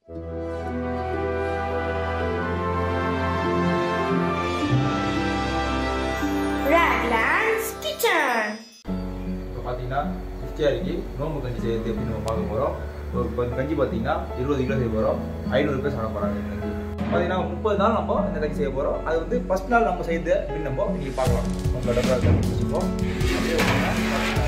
Raglan's Kitchen. இப்போ பார்த்தீங்கன்னா இஃப்தியாரிக்கு நோம்பு கஞ்சி செய்யறது எப்படி நம்ம பார்க்க போகிறோம் இப்போ இந்த கஞ்சி பார்த்தீங்கன்னா இருபது கிலோ செய்ய போகிறோம் ஐநூறு பேர் சாப்பிட போகிறாங்க இந்த கஞ்சி பார்த்தீங்கன்னா முப்பது நாள் நம்ம இந்த கஞ்சி செய்ய போகிறோம் அது வந்து ஃபஸ்ட் நாள் நம்ம செய்து அப்படின்னு நம்ம நீங்கள் பார்க்கலாம் உங்களோட கஞ்சி வச்சுப்போம் அப்படியே பார்த்தீங்கன்னா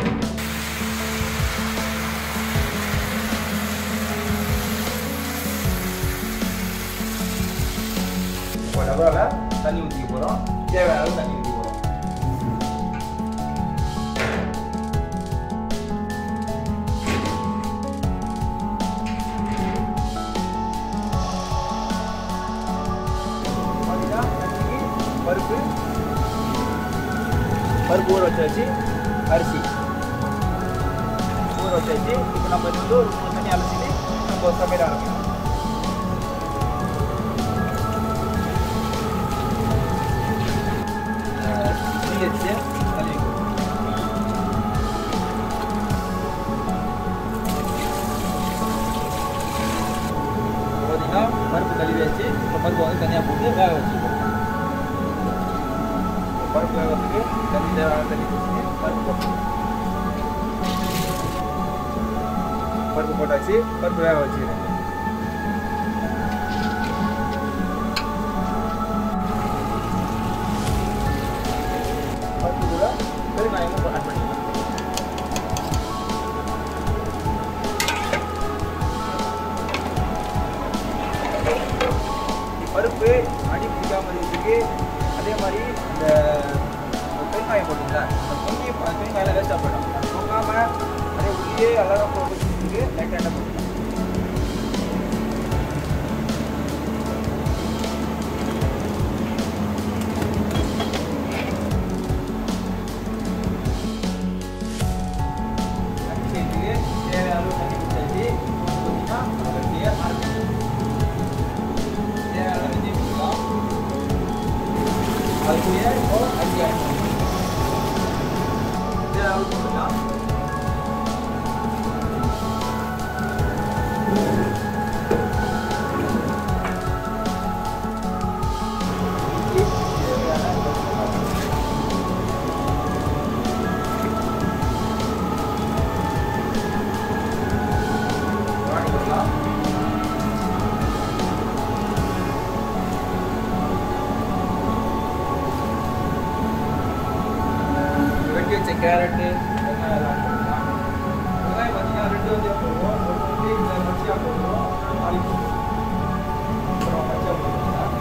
இப்போ டபராவில் தண்ணி ஊற்றிக்க போகிறோம் தேவையான அளவு தண்ணி ஊற்றி போகிறோம் பார்த்தீங்கன்னா தண்ணிக்கு பருப்பு பருப்பு ஊற வச்சாச்சு அரிசி ஊற வச்சாச்சு இப்போ நம்ம இது வந்து ஒரு மூணு தண்ணி அலசிட்டு நம்ம சமையல் ஆரம்பிக்கலாம் புளி வச்சு தண்ணி பார்த்தீங்கன்னா பருப்பு கழுவி வச்சு இப்போ பருப்பு வந்து தனியாக போட்டு வேக வச்சுக்கணும் பருப்பு வேகிறதுக்கு தண்ணி தேவையான தண்ணி ஊற்றி பருப்பு போட்டு பருப்பு போட்டாச்சு பருப்பு வேக வச்சுக்கிறேன் பருப்பு கூட பெருங்காயமும் ஆட் பண்ணிக்கலாம் பருப்பு அடி பிடிக்காம இருக்கிறதுக்கு அதே மாதிரி இந்த பெருங்காயம் போட்டுங்களா அந்த பொங்கி பெருங்காயம் வேஸ்ட்டாக போயிடும் அது பொங்காம அதே உள்ளே அழகாக போட்டுக்கிறதுக்கு லைட்டாக எண்ணெய் போட்டுக்கலாம் தண்ணி சேர்த்துக்கு தேவையான அளவு தண்ணி குடிச்சாச்சு பார்த்தீங்கன்னா அப்படியே ஆரம்பிச்சு தேவையான அளவு வெந்தயம் போட்டுக்கலாம் அதுக்குள்ளேயே இப்போ அரிசி ஆட் பண்ணணும் தேவையான அளவு போட்டுக்கலாம் வாங்கிக்கலாம் வெட்டி வச்ச கேரட்டு வெங்காயம் எல்லாம் போட்டுக்கலாம் வெங்காயம் பார்த்தீங்கன்னா ரெண்டு வந்தியாக போடுவோம் ஒன்று வந்து இந்த பச்சையாக போடுவோம் நாளை போடுவோம் அப்புறம் பச்சை போட்டுக்கலாம்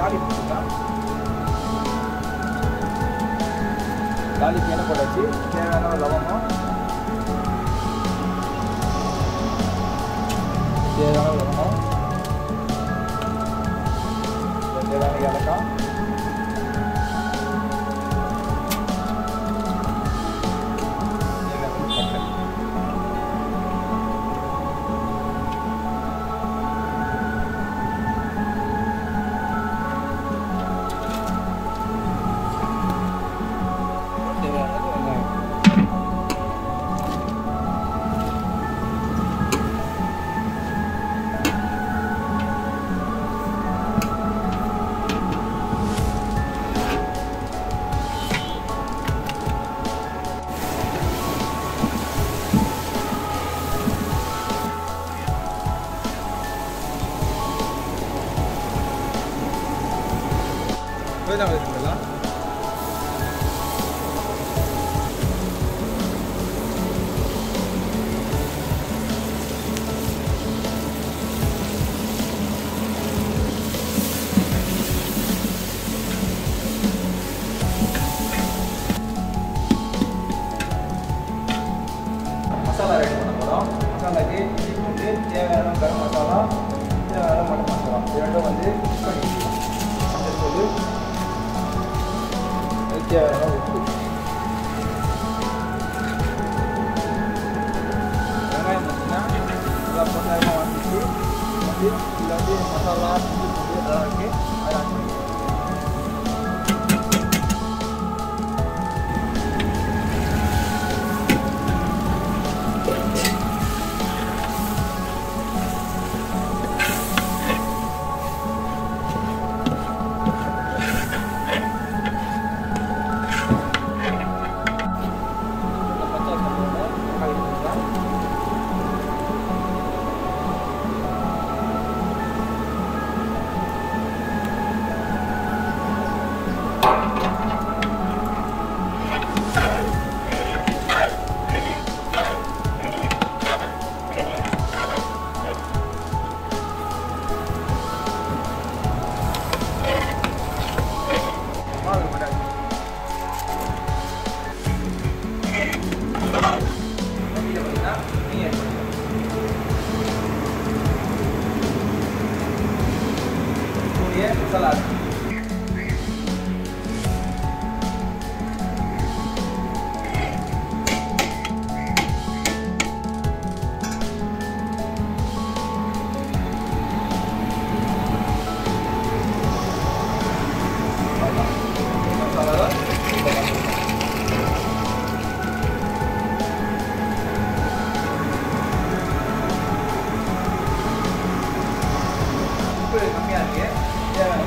தாலி போட்டுக்கலாம் தாலிக்கு என்ன போட்டாச்சு தேவையான ஒரு லவங்கம் தேவையான ஒரு லவங்கம் தேவையான ஏலக்காய் தேவையான பட்டை தேவையான வெங்காயம் புதினா வச்சுக்கலாம் மசாலா ரெடி பண்ண போகிறோம் மசாலாக்கு இஞ்சி பூண்டு தேவையான கரம் மசாலா தேவையான மட்டன் மசாலா இது ரெண்டும் வந்து மிக்ஸ் பண்ணிக்கலாம் அடுத்தது அதுக்கு தேவையான உப்பு வெங்காயம் பார்த்தீங்கன்னா நல்லா பொண்ணாயிரமாக வாங்கிட்டு வந்து இதில் வந்து மசாலா இஞ்சி பூண்டு அதெல்லாம் இருக்குது அதை ஆட் பண்ணிக்கலாம் பச்சை தண்ணியோட தக்காளி போட்டுக்கலாம் மாவு போட்டாச்சு இதில் பார்த்தீங்கன்னா நெய் ஆட் பண்ணிக்கலாம் கூடிய மசாலா add பண்ணிக்கலாம். மசாலா உப்பு கம்மியாக இருக்கு தேவையான